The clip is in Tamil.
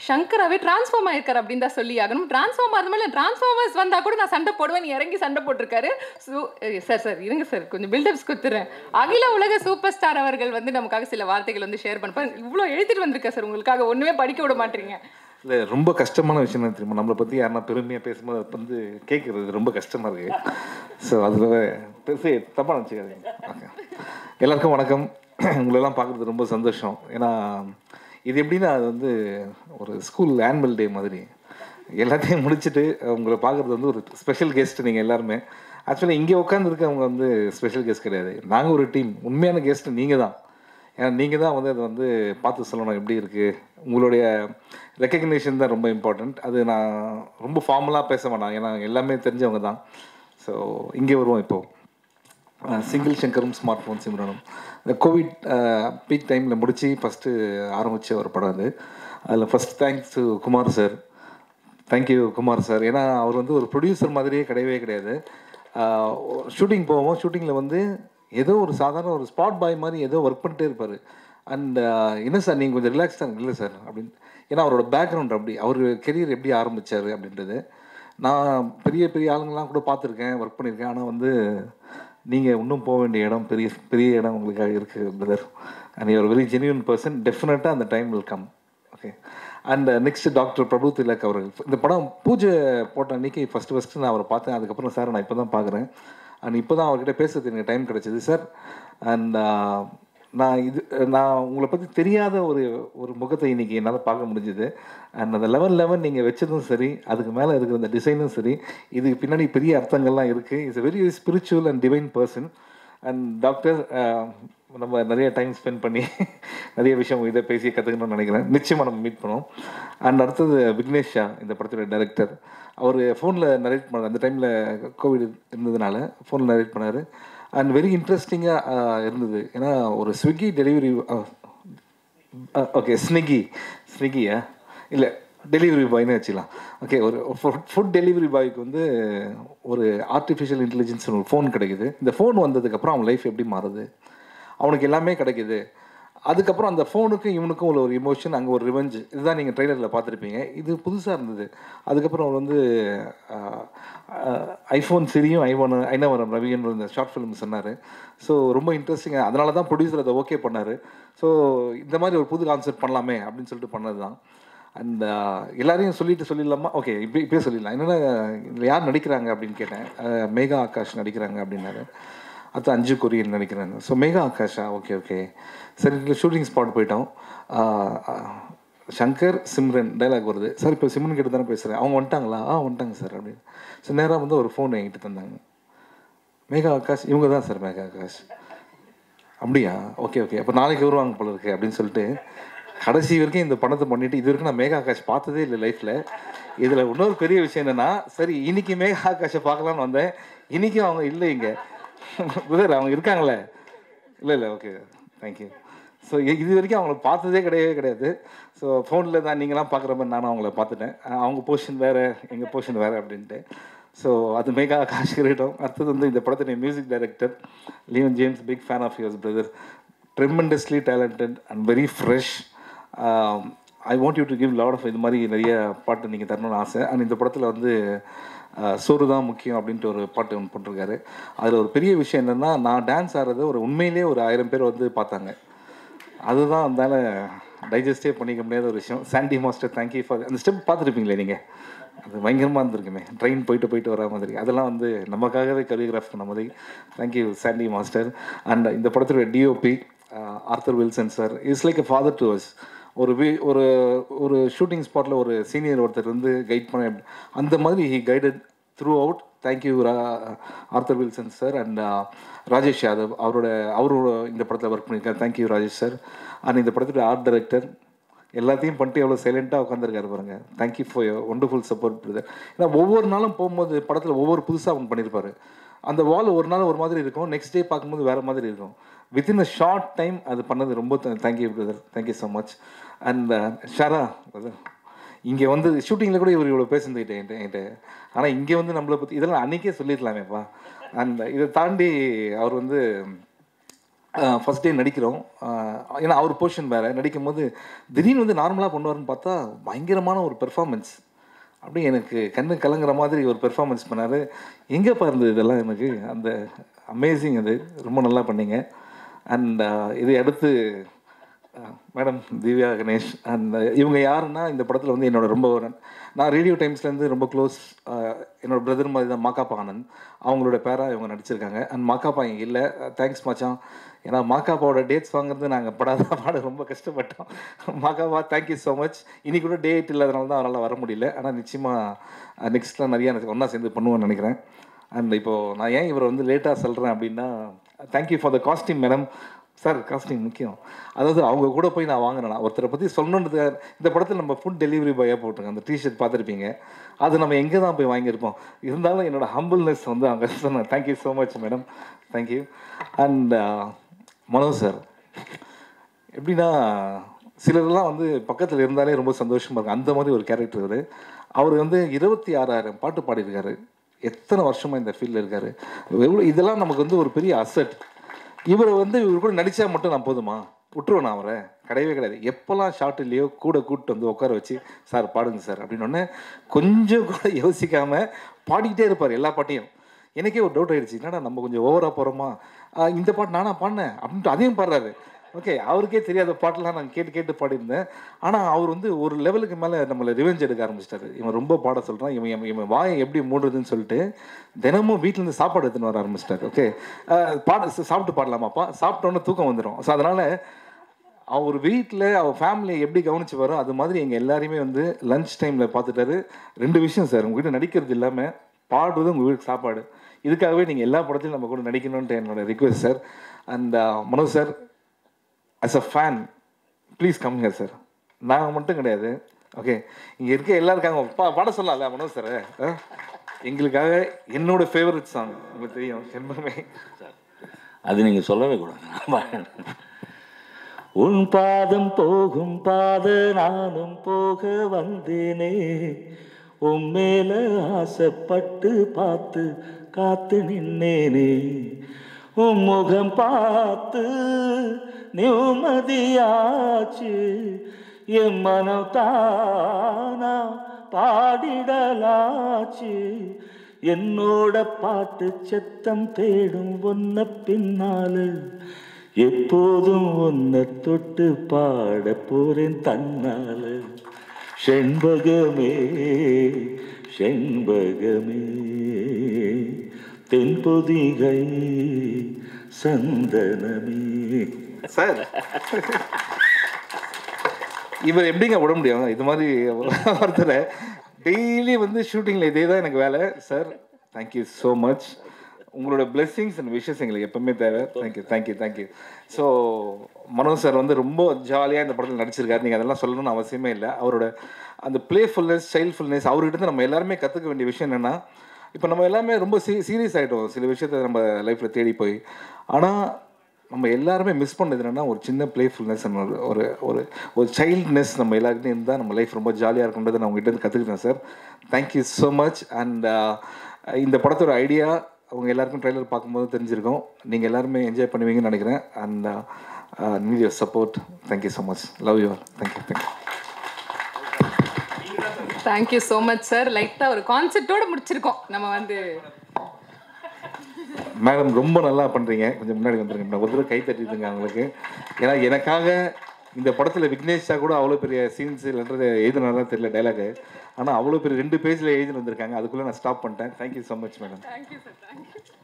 சங்கராவே டிரான்ஸ்ஃபார்ம் ஆயிருக்காரு அப்படின்னு தான் சொல்லி ஆகணும் டிரான்ஸ்ஃபார்ம் ஆகிறது மேலே டிரான்ஸ்ஃபார்மர்ஸ் வந்தால் கூட நான் சண்டை போடுவேன் இறங்கி சண்டை போட்டிருக்காரு ஸோ சார் சார் இருங்க சார் கொஞ்சம் பில்டப்ஸ் கொடுத்துறேன் அகில உலக சூப்பர் ஸ்டார் அவர்கள் வந்து நமக்காக சில வார்த்தைகள் வந்து ஷேர் பண்ணுப்பாங்க இவ்வளோ எழுதிட்டு வந்திருக்கேன் சார் உங்களுக்காக ஒன்றுமே படிக்க விட மாட்டீங்க இல்லை ரொம்ப கஷ்டமான விஷயம் என்ன தெரியுமா நம்மளை பற்றி யாருன்னா பெருமையாக பேசும்போது அது வந்து கேட்குறது ரொம்ப கஷ்டமாக இருக்குது ஸோ அதில் பெருசு தப்பாக நினச்சிக்காதீங்க ஓகே எல்லாருக்கும் வணக்கம் உங்களெல்லாம் பார்க்குறது ரொம்ப சந்தோஷம் ஏன்னா இது எப்படின்னா அது வந்து ஒரு ஸ்கூல் ஆனுவல் டே மாதிரி எல்லாத்தையும் முடிச்சுட்டு உங்களை பார்க்குறது வந்து ஒரு ஸ்பெஷல் கெஸ்ட் நீங்கள் எல்லாருமே ஆக்சுவலாக இங்கே உட்காந்துருக்கவங்க வந்து ஸ்பெஷல் கெஸ்ட் கிடையாது நாங்கள் ஒரு டீம் உண்மையான கெஸ்ட் நீங்கள் தான் ஏன்னா நீங்கள் தான் வந்து அதை வந்து பார்த்து சொல்லணும் எப்படி இருக்குது உங்களுடைய ரெக்கக்னேஷன் தான் ரொம்ப இம்பார்ட்டண்ட் அது நான் ரொம்ப ஃபார்மலாக பேச வேணாம் ஏன்னா எல்லாமே தெரிஞ்சவங்க தான் ஸோ இங்கே வருவோம் இப்போது சிங்கிள் சங்கரும் ஸ்மார்ட் ஃபோன் சிம்ரனும் இந்த கோவிட் பீக் டைமில் முடித்து ஃபஸ்ட்டு ஆரம்பித்த ஒரு படம் அது அதில் first thanks to Kumar sir thank you Kumar sir ஏன்னா அவர் வந்து ஒரு ப்ரொடியூசர் மாதிரியே கிடையவே கிடையாது ஷூட்டிங் போவோம் ஷூட்டிங்கில் வந்து ஏதோ ஒரு சாதாரண ஒரு ஸ்பாட் பாய் மாதிரி ஏதோ ஒர்க் பண்ணிட்டே இருப்பார் அண்ட் என்ன சார் நீங்கள் கொஞ்சம் ரிலாக்ஸ்டாக இல்லை சார் அப்படின்னு ஏன்னா அவரோட பேக்ரவுண்ட் அப்படி அவர் கெரியர் எப்படி ஆரம்பித்தார் அப்படின்றது நான் பெரிய பெரிய ஆளுங்கள்லாம் கூட பார்த்துருக்கேன் ஒர்க் பண்ணியிருக்கேன் ஆனால் வந்து நீங்கள் இன்னும் போக வேண்டிய இடம் பெரிய பெரிய இடம் உங்களுக்காக இருக்குது brother and you're very genuine person டெஃபினட்டாக அந்த time will come okay and next doctor Prabhu Thilak அவர்கள் இந்த படம் பூஜை போட்ட அன்னைக்கு ஃபஸ்ட்டு ஃபஸ்ட்டு நான் அவரை பார்த்தேன் அதுக்கப்புறம் சார் நான் இப்போ தான் பார்க்குறேன் அண்ட் இப்போ தான் அவர்கிட்ட பேசுறது எனக்கு டைம் கிடச்சிது சார் அண்ட் நான் இது நான் உங்களை பற்றி தெரியாத ஒரு ஒரு முகத்தை இன்னைக்கு என்னால் பார்க்க முடிஞ்சுது அண்ட் அந்த லெவன் லெவன் நீங்கள் வச்சதும் சரி அதுக்கு மேலே இருக்கிற அந்த டிசைனும் சரி இதுக்கு பின்னாடி பெரிய அர்த்தங்கள்லாம் இருக்குது it's very spiritual and divine person and doctor நம்ம நிறைய டைம் ஸ்பெண்ட் பண்ணி நிறைய விஷயம் இதை பேசி கற்றுக்கணும்னு நினைக்கிறேன் நிச்சயமாக நம்ம மீட் பண்ணுவோம் அண்ட் அடுத்தது விக்னேஷ் ஷா இந்த படத்தோட டைரக்டர் அவர் ஃபோனில் நரேட் பண்ணார் அந்த டைமில் கோவிட் இருந்ததுனால ஃபோனில் நரேட் பண்ணார் அண்ட் வெரி இன்ட்ரெஸ்டிங்காக இருந்தது ஏன்னா ஒரு ஸ்விக்கி டெலிவரி ஓகே ஸ்விக்கி ஸ்விக்கியா இல்லை டெலிவரி பாய்னு வச்சுக்கலாம் ஓகே ஒரு ஃபுட் டெலிவரி பாய்க்கு வந்து ஒரு ஆர்டிஃபிஷியல் இன்டெலிஜென்ஸ் ஒரு ஃபோன் கிடைக்குது இந்த ஃபோன் வந்ததுக்கப்புறம் அவன் லைஃப் எப்படி மாறுது அவனுக்கு எல்லாமே கிடைக்குது அதுக்கப்புறம் அந்த ஃபோனுக்கும் இவனுக்கும் உள்ள ஒரு இமோஷன் அங்கே ஒரு ரிவெஞ்ச் இதுதான் நீங்கள் ட்ரெய்லரில் பார்த்துருப்பீங்க இது புதுசாக இருந்தது அதுக்கப்புறம் அவர் வந்து ஐஃபோன் சிரியும் ஐஃபோன் ஐநவரம் ரவின்னு இந்த ஷார்ட் ஃபிலிம் சொன்னார் ஸோ ரொம்ப இன்ட்ரெஸ்டிங்காக அதனால தான் ப்ரொடியூசர் அதை ஓகே பண்ணார் ஸோ இந்த மாதிரி ஒரு புது கான்செப்ட் பண்ணலாமே அப்படின்னு சொல்லிட்டு பண்ணது தான் அண்ட் எல்லாரையும் சொல்லிட்டு சொல்லிடலாமா ஓகே இப்போ இப்பயே சொல்லிடலாம் என்னென்னா இதில் யார் நடிக்கிறாங்க அப்படின்னு கேட்டேன் மேகா ஆகாஷ் நடிக்கிறாங்க அப்படின்னாரு அது அஞ்சு கொரியன் நினைக்கிறேன் ஸோ மேகா ஆகாஷா ஓகே ஓகே சரி ஷூட்டிங் ஸ்பாட் போயிட்டோம் சங்கர் சிம்ரன் டைலாக் வருது சார் இப்போ சிம்ரன் கிட்ட தானே பேசுகிறேன் அவங்க வந்துட்டாங்களா ஆ வந்துட்டாங்க சார் அப்படின்னு ஸோ நேராக வந்து ஒரு ஃபோன் என்கிட்ட தந்தாங்க மேகா ஆகாஷ் இவங்க தான் சார் மேகா ஆகாஷ் அப்படியா ஓகே ஓகே அப்போ நாளைக்கு வருவாங்க போல இருக்கு அப்படின்னு சொல்லிட்டு கடைசி வரைக்கும் இந்த பணத்தை பண்ணிட்டு இது வரைக்கும் நான் மேகா ஆகாஷ் பார்த்ததே இல்லை லைஃப்பில் இதில் இன்னொரு பெரிய விஷயம் என்னென்னா சரி இன்னைக்கு மேகா ஆகாஷை பார்க்கலான்னு வந்தேன் இன்றைக்கும் அவங்க இல்லை இங்கே பிரதர் அவங்க இருக்காங்களே இல்லை இல்லை ஓகே தேங்க்யூ ஸோ இது வரைக்கும் அவங்கள பார்த்ததே கிடையவே கிடையாது ஸோ ஃபோனில் தான் நீங்களாம் பார்க்குற மாதிரி நானும் அவங்கள பார்த்துட்டேன் அவங்க போர்ஷன் வேறு எங்கள் போர்ஷன் வேறு அப்படின்ட்டு ஸோ அது மேகா ஆகாஷ் கிரீடம் அடுத்தது வந்து இந்த படத்தினுடைய music director Leon James big fan of yours brother tremendously talented and very fresh I want you to give lot of இது மாதிரி நிறைய பாட்டு நீங்கள் தரணும்னு ஆசை அண்ட் இந்த படத்தில் வந்து சோறு தான் முக்கியம் அப்படின்ட்டு ஒரு பாட்டு ஒன்று போட்டிருக்காரு அதில் ஒரு பெரிய விஷயம் என்னென்னா நான் டான்ஸ் ஆடுறத ஒரு உண்மையிலே ஒரு ஆயிரம் பேர் வந்து பார்த்தாங்க அதுதான் அதனால டைஜஸ்டே பண்ணிக்க முடியாத ஒரு விஷயம் சாண்டி மாஸ்டர் தேங்க்யூ ஃபார் அந்த ஸ்டெப் பார்த்துருப்பீங்களே நீங்கள் அது பயங்கரமாக இருந்திருக்குமே ட்ரெயின் போயிட்டு போயிட்டு வர மாதிரி அதெல்லாம் வந்து நமக்காகவே கரியோகிராஃப் பண்ண மாதிரி தேங்க்யூ சாண்டி மாஸ்டர் அண்ட் இந்த படத்துடைய DOP Arthur Wilson sir it's like a father to us ஒரு வி ஒரு ஒரு ஷூட்டிங் ஸ்பாட்டில் ஒரு சீனியர் ஒருத்தர் வந்து கைட் பண்ண அந்த மாதிரி he guided throughout thank you Arthur Wilson sir and Rajesh Yadav அவரோட அவரோட இந்த படத்தில் ஒர்க் பண்ணியிருக்காரு தேங்க்யூ ராஜேஷ் சார் அண்ட் இந்த படத்துடைய ஆர்ட் டைரக்டர் எல்லாத்தையும் பண்ணிட்டு எவ்வளோ சைலண்ட்டாக உட்காந்துருக்காரு பாருங்க thank you for your wonderful support brother ஏன்னா ஒவ்வொரு நாளும் போகும்போது படத்தில் ஒவ்வொரு புதுசாக அவங்க பண்ணியிருப்பாரு அந்த வால் ஒரு நாள் ஒரு மாதிரி இருக்கும் நெக்ஸ்ட் டே பார்க்கும்போது வேறு மாதிரி இருக்கும் வித்தின் அ ஷார்ட் டைம் அது பண்ணது ரொம்ப thank you brother thank you so much and Shara brother இங்கே வந்து ஷூட்டிங்கில் கூட இவர் இவ்வளோ பேசியிருந்துக்கிட்டேன் என்கிட்ட என்கிட்ட ஆனால் இங்கே வந்து நம்மளை பற்றி இதெல்லாம் அன்றைக்கே சொல்லிடலாமேப்பா அண்ட் இதை தாண்டி அவர் வந்து ஃபஸ்ட் டே நடிக்கிறோம் ஆஹ் ஏன்னா அவர் போர்ஷன் வேறு நடிக்கும் போது திடீர்னு வந்து நார்மலாக பண்ணுவார்னு பார்த்தா பயங்கரமான ஒரு பெர்ஃபார்மன்ஸ் அப்படியே எனக்கு கண்ணு கலங்குற மாதிரி ஒரு பெர்ஃபார்மன்ஸ் பண்ணார் எங்கேப்பா இருந்தது இதெல்லாம் எனக்கு அந்த அமேசிங் அது ரொம்ப நல்லா பண்ணீங்க அண்ட் இதை அடுத்து மேடம் திவ்யா கணேஷ் அண்ட் இவங்க யாருன்னா இந்த படத்தில் வந்து என்னோட ரொம்ப ஒரு- நான் ரேடியோ டைம்ஸ்லேருந்து ரொம்ப க்ளோஸ் என்னோட பிரதர் மாதிரி தான் மாக்காப்பா ஆனந்த் அவங்களோட பேரா இவங்க நடிச்சிருக்காங்க அண்ட் மாக்காப்பா இங்கே இல்லை தேங்க்ஸ் மச்சான் ஏன்னா மாக்காப்பாவோட டேட்ஸ் வாங்குறது நாங்கள் படாத பாட ரொம்ப கஷ்டப்பட்டோம் மாக்காப்பா தேங்க்யூ ஸோ மச் இன்னைக்கு கூட டேட் இல்லாதனால தான் அவரால் வர முடியல ஆனால் நிச்சயமாக நெக்ஸ்ட்லாம் நிறையா ஒன்றா சேர்ந்து பண்ணுவோம்னு நினைக்கிறேன் அண்ட் இப்போது நான் ஏன் இவரை வந்து லேட்டாக சொல்கிறேன் அப்படின்னா thank you for the costume madam sir costume முக்கியம் அதாவது அவங்க கூட போய் நான் வாங்கினேன் ஒருத்தரை பற்றி சொல்லணுன்றது இந்த படத்தில் நம்ம ஃபுட் டெலிவரி பாயாக போட்டிருக்கோம் அந்த டிஷர்ட் பார்த்துருப்பீங்க அது நம்ம எங்கே தான் போய் வாங்கியிருப்போம் இருந்தாலும் என்னோட ஹம்பிள்னஸ் வந்து அங்கே சொன்னேன் thank you so much madam thank you and Mano sir எப்படின்னா சிலர்லாம் வந்து பக்கத்தில் இருந்தாலே ரொம்ப சந்தோஷமாக இருக்கும் அந்த மாதிரி ஒரு கேரக்டர் அவர் அவர் வந்து இருபத்தி ஆறாயிரம் பாட்டு பாடியிருக்காரு எத்தனை வருஷமாக இந்த ஃபீல்டில் இருக்காரு எவ்வளோ இதெல்லாம் நமக்கு வந்து ஒரு பெரிய அசட் இவரை வந்து இவர் கூட நடித்தா மட்டும் நான் போதுமா விட்டுருவேன் நான் அவரை கிடையவே கிடையாது எப்போல்லாம் ஷார்ட் இல்லையோ கூட கூப்பிட்டு வந்து உட்கார வச்சு சார் பாடுங்க சார் அப்படின்னு உடனே கொஞ்சம் கூட யோசிக்காமல் பாடிக்கிட்டே இருப்பார் எல்லா பாட்டையும் எனக்கே ஒரு டவுட் ஆயிடுச்சு என்னடா நம்ம கொஞ்சம் ஓவராக போகிறோமா இந்த பாட்டு நானா பாடினேன் அப்படின்ட்டு அதையும் பாடுறாரு ஓகே அவருக்கே தெரியாத பாட்டெல்லாம் நான் கேட்டு கேட்டு பாடியிருந்தேன் ஆனால் அவர் வந்து ஒரு லெவலுக்கு மேலே நம்மளை ரிவெஞ்ச் எடுக்க ஆரம்பிச்சிட்டாரு இவன் ரொம்ப பாட சொல்கிறான் இவன் இவன் இவன் வாயை எப்படி மூடுறதுன்னு சொல்லிட்டு தினமும் வீட்டிலேருந்து சாப்பாடு எடுத்துன்னு வர ஆரம்பிச்சிட்டாரு ஓகே பாட சாப்பிட்டு பாடலாமாப்பா சாப்பிட்டோன்னே தூக்கம் வந்துடும் ஸோ அதனால் அவர் வீட்டில் அவர் ஃபேமிலியை எப்படி கவனிச்சு வரும் அது மாதிரி எங்கள் எல்லாரையுமே வந்து லஞ்ச் டைமில் பார்த்துட்டாரு ரெண்டு விஷயம் சார் உங்ககிட்ட நடிக்கிறது இல்லாமல் பாடுறது உங்கள் வீட்டுக்கு சாப்பாடு இதுக்காகவே நீங்கள் எல்லா படத்திலும் நம்ம கூட நடிக்கணும்ன்ட்டு என்னோட request sir and Manoj sir as a fan please come here sir நாங்கள் மட்டும் கிடையாது ஓகே இங்கே இருக்க எல்லாரும் இருக்காங்க பா பாட சொல்லலாம்ல மனோஜ் சார் எங்களுக்காக என்னோட ஃபேவரட் சாங் உங்களுக்கு தெரியும் செம்பமே அது நீங்கள் சொல்லவே கூடாது உன் பாதம் போகும் பாத நானும் போக வந்தேனே உன் மேல ஆசைப்பட்டு பார்த்து காத்து நின்னேனே உன் முகம் பார்த்து நிம்மதியாச்சு என் மனம் தானா பாடிடலாச்சு என்னோட பாட்டு சத்தம் தேடும் ஒன்ன பின்னால எப்போதும் ஒன்ன தொட்டு பாட போறேன் தன்னால செண்பகமே செண்பகமே தென்பொதிகை சந்தனமே சார் இவர் எப்படிங்க விட முடியும் இது மாதிரி ஒருத்தர் டெய்லி வந்து ஷூட்டிங்கில் இதே தான் எனக்கு வேலை சார் தேங்க்யூ ஸோ மச் உங்களோட பிளெஸ்ஸிங்ஸ் அண்ட் விஷஸ் எங்களுக்கு எப்பவுமே தேவை thank you thank you thank you so Manoj sir வந்து ரொம்ப ஜாலியாக இந்த படத்தில் நடிச்சிருக்காரு நீங்கள் அதெல்லாம் சொல்லணும்னு அவசியமே இல்லை அவரோட அந்த பிளேஃபுல்னஸ் சைல்ட்ஃபுல்னஸ் அவர்கிட்ட இருந்து நம்ம எல்லாருமே கற்றுக்க வேண்டிய விஷயம் என்னென்னா இப்போ நம்ம எல்லாமே ரொம்ப சீ சீரியஸ் ஆகிட்டோம் சில விஷயத்தை நம்ம லைஃப்பில் தேடி போய் ஆனால் நம்ம எல்லாருமே மிஸ் பண்ணது என்னென்னா ஒரு சின்ன பிளேஃபுல்னஸ் ஒரு ஒரு ஒரு ஒரு சைல்ட்னஸ் நம்ம எல்லாருக்கிட்டையும் இருந்தால் நம்ம லைஃப் ரொம்ப ஜாலியாக இருக்குன்றதை நான் உங்ககிட்ட இருந்து கற்றுக்கிட்டேன் sir thank you so much and இந்த படத்தோட ஐடியா அவங்க எல்லாருக்கும் ட்ரெய்லர் பார்க்கும்போது தெரிஞ்சிருக்கும் நீங்கள் எல்லாருமே என்ஜாய் பண்ணுவீங்கன்னு நினைக்கிறேன் and need your support thank you so much love you thank you thank you thank you so much sir லைட்டாக ஒரு கான்செப்டோட முடிச்சிருக்கோம் நம்ம வந்து மேடம் ரொம்ப நல்லா பண்ணுறீங்க கொஞ்சம் முன்னாடி வந்துருங்க நான் ஒரு தடவை கை தட்டிட்டுங்க அவங்களுக்கு ஏன்னா எனக்காக இந்த படத்தில் விக்னேஷா கூட அவ்வளோ பெரிய சீன்ஸ் இல்லைன்றது எழுதுனாதான் தெரியல டைலாகு ஆனால் அவ்வளோ பெரிய ரெண்டு பேஜில் எழுதி வந்திருக்காங்க அதுக்குள்ளே நான் ஸ்டாப் பண்ணிட்டேன் thank you so much madam thank you sir thank you